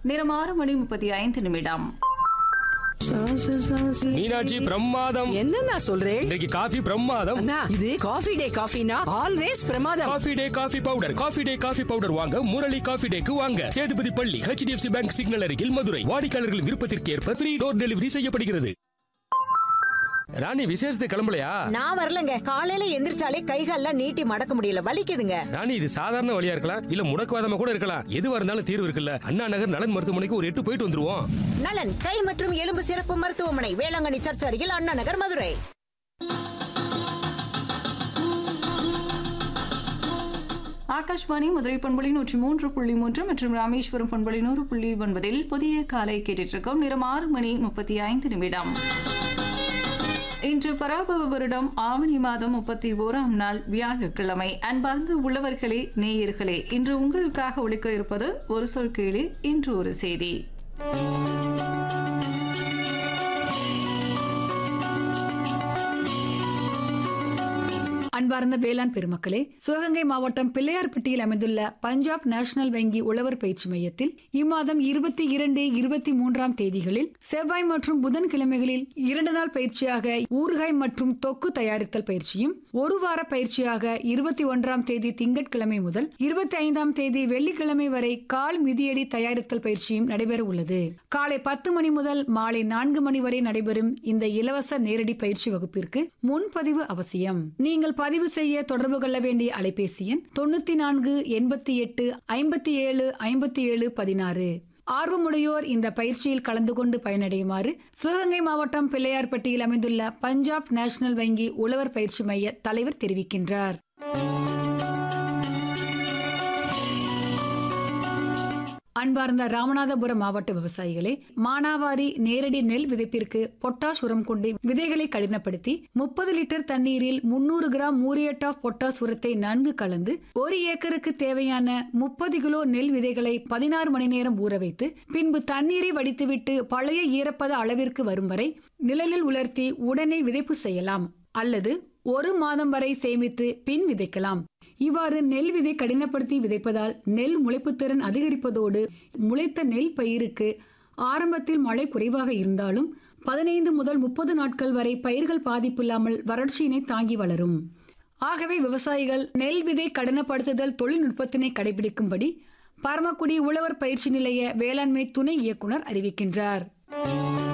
நேரம் ஆறு மணி முப்பத்தி ஐந்து நிமிடம் மீனாட்சி பிரமாதம் என்ன நான் சொல்றேன் இன்றைக்கு காஃபி பிரமாதம் அண்ணா இது காஃபி டே காஃபினா ஆல்வேஸ் பிரமாதம் coffee day coffee powder coffee day coffee powder வாங்க முரளி காஃபி டேக்கு வாங்க சேதுபதி பள்ளி ஹெச்டிஎஃப்சி பேங்க் சிக்னல் அருகில் மதுரை வாடிக்கையாளர்கள் விருப்பத்திற்கு ஏற்ப ஃப்ரீ டோர் டெலிவரி செய்யப்படுகிறது ராணி விசேஷத்தை கிளம்பலையா நான் வரலங்க காலையில எந்திரிச்சாலே கைகால்லாம் நீட்டி மடக்க முடியல வலிக்குதுங்க ராணி இது சாதாரண வழியா இருக்கலாம் இல்ல முடக்குவாதமா கூட இருக்கலாம் எதுவா இருந்தாலும் தீர்வு இருக்குல்ல அண்ணா நகர் நலன் மருத்துவமனைக்கு ஒரு எட்டு போயிட்டு வந்துருவோம் நலன் கை மற்றும் எலும்பு சிறப்பு மருத்துவமனை வேளாங்கண்ணி சர்ச் அருகில் அண்ணா நகர் மதுரை ஆகாஷ்வாணி மதுரை பண்பொழி நூற்றி மூன்று புள்ளி மூன்று மற்றும் ராமேஸ்வரம் பண்பொழி நூறு புள்ளி ஒன்பதில் புதிய காலை கேட்டுட்டு இருக்கோம் நேரம் ஆறு மணி முப்பத்தி ஐந்து நிமிடம் இன்று பராபவ வருடம் ஆவணி மாதம் முப்பத்தி ஓராம் நாள் வியாழக்கிழமை அன்பார்ந்த உள்ளவர்களே நேயர்களே இன்று உங்களுக்காக ஒழிக்க இருப்பது ஒரு சொல் கீழே இன்று ஒரு செய்தி அன்பார்ந்த வேளாண் பெருமக்களே சிவகங்கை மாவட்டம் பிள்ளையார்பட்டியில் அமைந்துள்ள பஞ்சாப் நேஷனல் வங்கி உழவர் பயிற்சி மையத்தில் இம்மாதம் இருபத்தி இரண்டு இருபத்தி மூன்றாம் தேதிகளில் செவ்வாய் மற்றும் புதன்கிழமைகளில் இரண்டு நாள் பயிற்சியாக ஊறுகாய் மற்றும் தொக்கு தயாரித்தல் பயிற்சியும் ஒரு வார பயிற்சியாக இருபத்தி ஒன்றாம் தேதி திங்கட்கிழமை முதல் இருபத்தி ஐந்தாம் தேதி வெள்ளிக்கிழமை வரை கால் மிதியடி தயாரித்தல் பயிற்சியும் நடைபெற உள்ளது காலை பத்து மணி முதல் மாலை நான்கு மணி வரை நடைபெறும் இந்த இலவச நேரடி பயிற்சி வகுப்பிற்கு முன்பதிவு அவசியம் நீங்கள் பதிவு செய்ய தொடர்பு கொள்ள வேண்டிய அலைபேசி எண் தொண்ணூத்தி நான்கு எண்பத்தி எட்டு ஐம்பத்தி ஏழு ஐம்பத்தி ஏழு பதினாறு ஆர்வமுடையோர் இந்த பயிற்சியில் கலந்து கொண்டு பயனடையுமாறு சிவகங்கை மாவட்டம் பிள்ளையார்பட்டியில் அமைந்துள்ள பஞ்சாப் நேஷனல் வங்கி உழவர் பயிற்சி மைய தலைவர் தெரிவிக்கின்றார் அன்பார்ந்த ராமநாதபுரம் மாவட்ட விவசாயிகளே மானாவாரி நேரடி நெல் விதைப்பிற்கு பொட்டாஷ் உரம் கொண்டு விதைகளை கடினப்படுத்தி முப்பது லிட்டர் தண்ணீரில் முன்னூறு கிராம் மூரியட் ஆஃப் பொட்டாஷ் உரத்தை நன்கு கலந்து ஒரு ஏக்கருக்கு தேவையான முப்பது கிலோ நெல் விதைகளை பதினாறு மணி நேரம் ஊற வைத்து பின்பு தண்ணீரை வடித்துவிட்டு பழைய ஈரப்பத அளவிற்கு வரும் வரை நிழலில் உலர்த்தி உடனே விதைப்பு செய்யலாம் அல்லது ஒரு மாதம் வரை சேமித்து பின் விதைக்கலாம் இவ்வாறு நெல் விதை கடினப்படுத்தி விதைப்பதால் நெல் முளைப்புத்திறன் அதிகரிப்பதோடு முளைத்த நெல் பயிருக்கு ஆரம்பத்தில் மழை குறைவாக இருந்தாலும் பதினைந்து முதல் முப்பது நாட்கள் வரை பயிர்கள் பாதிப்பில்லாமல் வறட்சியினை தாங்கி வளரும் ஆகவே விவசாயிகள் நெல் விதை கடினப்படுத்துதல் தொழில்நுட்பத்தினை கடைபிடிக்கும்படி பரமக்குடி உழவர் பயிற்சி நிலைய வேளாண்மை துணை இயக்குனர் அறிவிக்கின்றார்